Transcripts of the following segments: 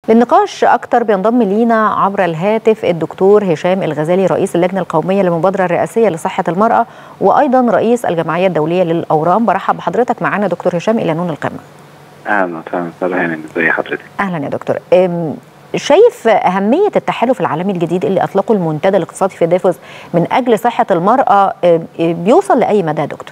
للنقاش أكثر بينضم لينا عبر الهاتف الدكتور هشام الغزالي رئيس اللجنة القومية للمبادرة الرئاسية لصحة المرأة وأيضا رئيس الجمعية الدولية للأورام برحب بحضرتك معنا دكتور هشام إلى نون القمة اهلا وسهلا استاذ هاني ازي حضرتك أهلا يا دكتور شايف أهمية التحالف العالمي الجديد اللي أطلقه المنتدى الاقتصادي في دافوس من أجل صحة المرأة بيوصل لأي مدى دكتور؟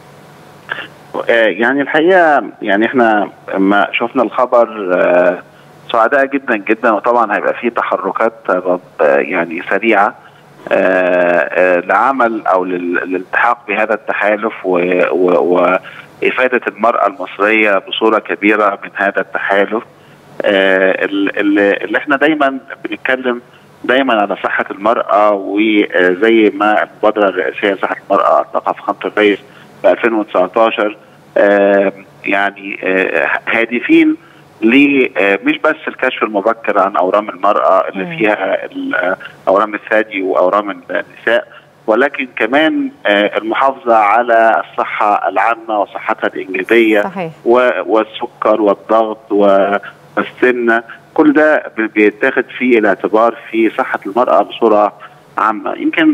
يعني الحقيقه يعني احنا لما شفنا الخبر سعداء جدا جدا وطبعا هيبقى في تحركات يعني سريعه لعمل او للالتحاق بهذا التحالف وافاده المراه المصريه بصوره كبيره من هذا التحالف اللي احنا دايما بنتكلم دايما على صحه المراه وزي ما المبادره الرئاسيه لصحه المراه اطلقها في 5 مارس في 2019 آه يعني آه هادفين ل مش بس الكشف المبكر عن اورام المراه اللي فيها اورام الثدي واورام النساء ولكن كمان آه المحافظه على الصحه العامه وصحتها الانجابيه صحيح. والسكر والضغط والسمنه كل ده بيتاخد في الاعتبار في صحه المراه بصوره عامه يمكن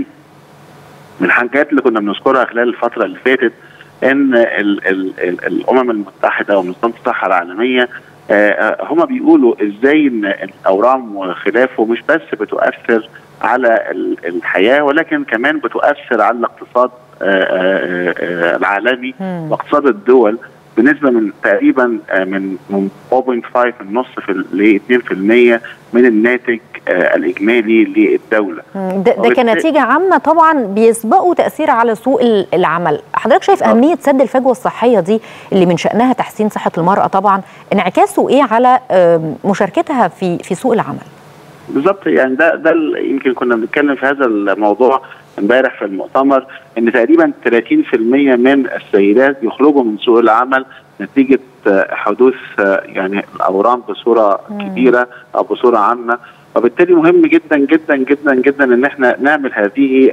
من الحاجات اللي كنا بنذكرها خلال الفتره اللي فاتت ان ال ال ال الامم المتحده ومنظمه الصحه العالميه آه هم بيقولوا ازاي ان الاورام وخلافه مش بس بتؤثر على الحياه ولكن كمان بتؤثر على الاقتصاد آه آه العالمي واقتصاد الدول بنسبه من تقريبا من من 0.5 النص ل 2% من الناتج الاجمالي للدوله. ده, ده كنتيجه عامه طبعا بيسبقوا تاثير على سوق العمل، حضرتك شايف اهميه سد الفجوه الصحيه دي اللي من شانها تحسين صحه المراه طبعا، انعكاسه ايه على مشاركتها في في سوق العمل؟ بالظبط يعني ده ده يمكن كنا بنتكلم في هذا الموضوع امبارح في المؤتمر ان تقريبا 30% من السيدات يخرجوا من سوق العمل نتيجه حدوث يعني الاورام بصوره مم. كبيره او بصوره عامه وبالتالي مهم جدا جدا جدا جدا ان احنا نعمل هذه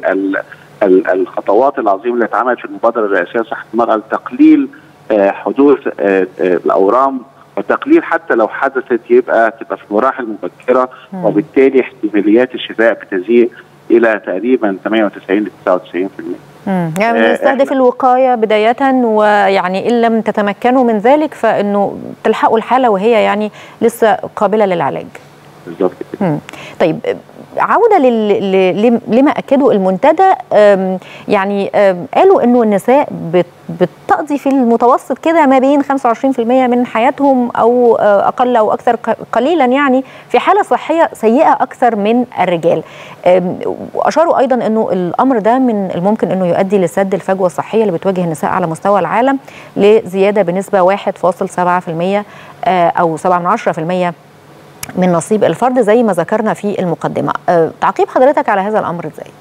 الخطوات العظيمه اللي اتعملت في المبادره الرئاسيه لصحه المراه لتقليل حدوث الاورام وتقليل حتى لو حدثت يبقى تبقى في مراحل مبكره مم. وبالتالي احتماليات الشفاء بتزيد الى تقريبا 98 ل 99%. امم يعني بنستهدف الوقايه بدايه ويعني ان لم تتمكنوا من ذلك فانه تلحقوا الحاله وهي يعني لسه قابله للعلاج. بالظبط طيب عوده لل... لما اكده المنتدى يعني قالوا انه النساء بتقضي في المتوسط كده ما بين 25% من حياتهم او اقل او اكثر قليلا يعني في حاله صحيه سيئه اكثر من الرجال. واشاروا ايضا انه الامر ده من الممكن انه يؤدي لسد الفجوه الصحيه اللي بتواجه النساء على مستوى العالم لزياده بنسبه 1.7% او 7.10% من نصيب الفرد زي ما ذكرنا في المقدمة أه تعقيب حضرتك على هذا الأمر إزاي؟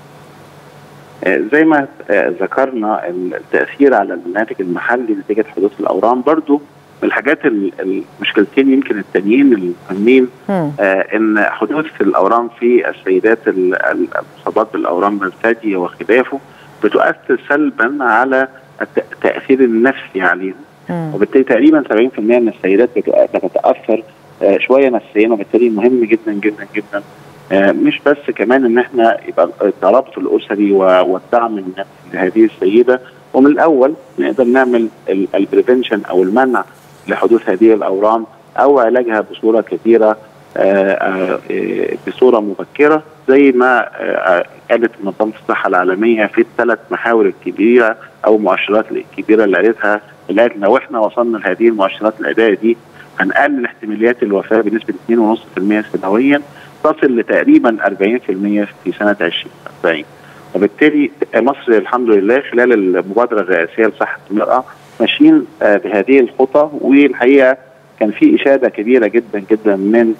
زي ما ذكرنا التأثير على الناتج المحلي نتيجة حدوث الأورام برضو من الحاجات المشكلتين يمكن التانيين المهمين آه ان حدوث الاورام في السيدات المصابات بالاورام الثدي وخلافه بتؤثر سلبا على التاثير النفسي عليهم وبالتالي تقريبا 70% من السيدات بتتاثر آه شويه نفسيا وبالتالي مهم جدا جدا جدا آه مش بس كمان ان احنا يبقى الترابط الاسري والدعم النفسي لهذه السيده ومن الاول نقدر نعمل البريفنشن او المنع لحدوث هذه الاورام او علاجها بصوره كبيره آآ آآ بصوره مبكره زي ما قالت منظمه الصحه العالميه في الثلاث محاور الكبيره او مؤشرات الكبيره اللي قالتها اللي قالت لو احنا وصلنا لهذه المؤشرات الاداء دي هنقلل احتماليات الوفاه بنسبه 2.5% سنويا تصل لتقريبا 40% في سنه 2040 وبالتالي مصر الحمد لله خلال المبادره الرئاسيه لصحه المراه ماشيين بهذه الخطى والحقيقه كان في اشاده كبيره جدا جدا من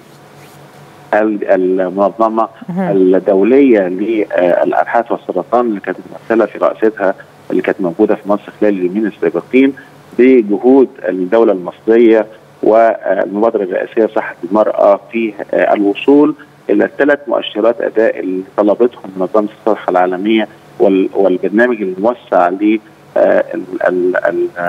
المنظمه الدوليه للابحاث والسرطان اللي كانت ممثله في رئاستها اللي كانت موجوده في مصر خلال اليومين السابقين بجهود الدوله المصريه والمبادره الرئاسيه لصحه المراه في الوصول الى الثلاث مؤشرات اداء اللي طلبتهم منظمه الصحه العالميه والبرنامج الموسع ل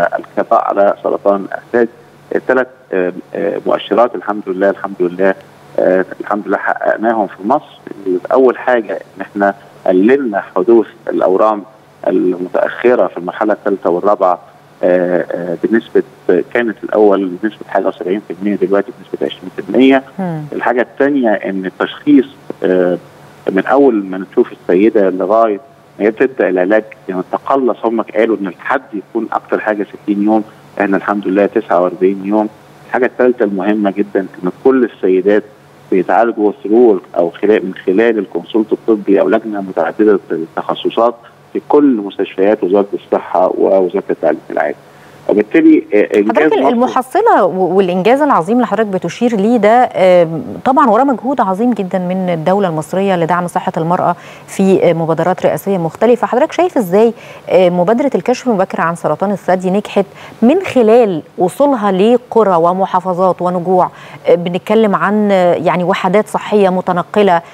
القضاء على سرطان الثدي الثلاث مؤشرات الحمد لله الحمد لله آه الحمد لله حققناهم في مصر اول حاجه ان احنا قللنا حدوث الاورام المتاخره في المرحله الثالثه والرابعه آه آه بنسبه كانت الاول بنسبه حاجه 70% دلوقتي بنسبه 20% مم. الحاجه الثانيه ان التشخيص آه من اول ما نشوف السيده لغايه ما هي بتبدا العلاج يعني تقلص هم قالوا ان الحد يكون اكثر حاجه 60 يوم احنا الحمد لله 49 يوم الحاجه الثالثه المهمه جدا ان كل السيدات بيتعالجوا ثرو او خلال من خلال الكونسلت الطبي او لجنه متعدده التخصصات في كل مستشفيات وزاره الصحه ووزاره التعليم العالي. وبالتالي حضرتك المحصله والانجاز العظيم اللي حضرتك بتشير ليه ده طبعا وراه مجهود عظيم جدا من الدوله المصريه لدعم صحه المراه في مبادرات رئاسيه مختلفه حضرتك شايف ازاي مبادره الكشف المبكر عن سرطان الثدي نجحت من خلال وصولها لقرى ومحافظات ونجوع بنتكلم عن يعني وحدات صحيه متنقله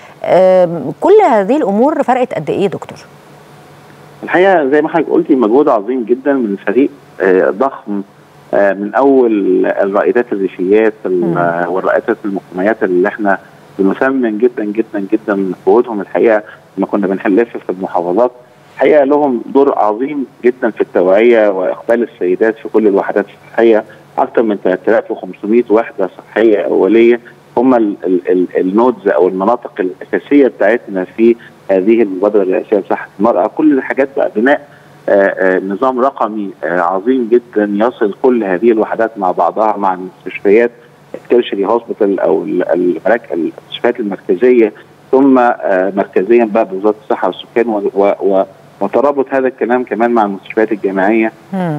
كل هذه الامور فرقت قد ايه دكتور الحقيقه زي ما حضرتك قلتي مجهود عظيم جدا من فريق ضخم من اول الرائدات الريفيات والرائدات المجتمعات اللي احنا بنثمن جدا جدا جدا جهودهم الحقيقه لما كنا بنحلف في المحافظات الحقيقه لهم دور عظيم جدا في التوعيه واقبال السيدات في كل الوحدات الصحيه اكثر من 3500 وحده صحيه اوليه هم النودز او المناطق الاساسيه بتاعتنا في هذه المبادره الرئاسيه لصحه المراه كل الحاجات بقى بناء آآ آآ نظام رقمي عظيم جدا يصل كل هذه الوحدات مع بعضها مع المستشفيات الترشري هوسبيتال او المستشفيات المركزيه ثم مركزيا بقى بوزاره الصحه والسكان وترابط هذا الكلام كمان مع المستشفيات الجامعيه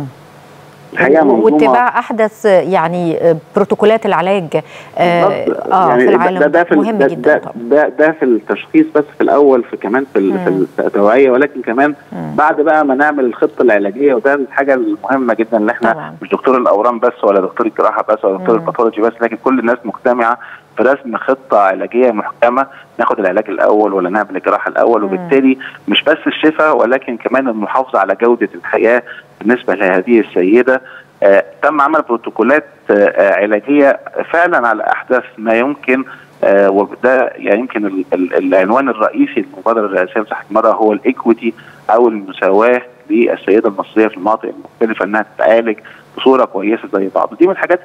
الحقيقه واتباع احدث يعني بروتوكولات العلاج آه, آه يعني في العالم ده, ده في مهم ده جدا ده, ده, ده في التشخيص بس في الاول في كمان في, مم. في التوعيه ولكن كمان مم. بعد بقى ما نعمل الخطه العلاجيه وده الحاجه المهمه جدا اللي احنا طبعا. مش دكتور الاورام بس ولا دكتور الجراحه بس ولا دكتور الباثولوجي بس لكن كل الناس مجتمعه في رسم خطه علاجيه محكمه ناخد العلاج الاول ولا نعمل الجراحه الاول وبالتالي مش بس الشفاء ولكن كمان المحافظه على جوده الحياه بالنسبه لهذه السيده آه تم عمل بروتوكولات آه علاجيه فعلا على احدث ما يمكن آه وده يعني يمكن ال ال العنوان الرئيسي للمبادره الرئاسيه لصحه المراه هو الايكويتي او المساواه للسيده المصريه في المناطق المختلفه انها تتعالج بصوره كويسه زي بعض ودي من الحاجات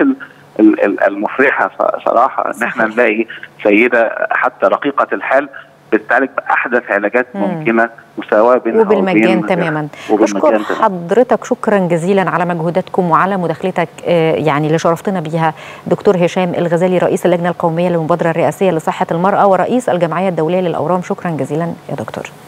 المفرحه صراحه ان احنا نلاقي سيده حتى رقيقه الحال بتتعالج باحدث علاجات ممكنه مساواه بين وبالمجان تماما اشكر حضرتك شكرا جزيلا على مجهوداتكم وعلى مداخلتك يعني اللي شرفتنا بيها دكتور هشام الغزالي رئيس اللجنه القوميه للمبادره الرئاسيه لصحه المراه ورئيس الجمعيه الدوليه للاورام شكرا جزيلا يا دكتور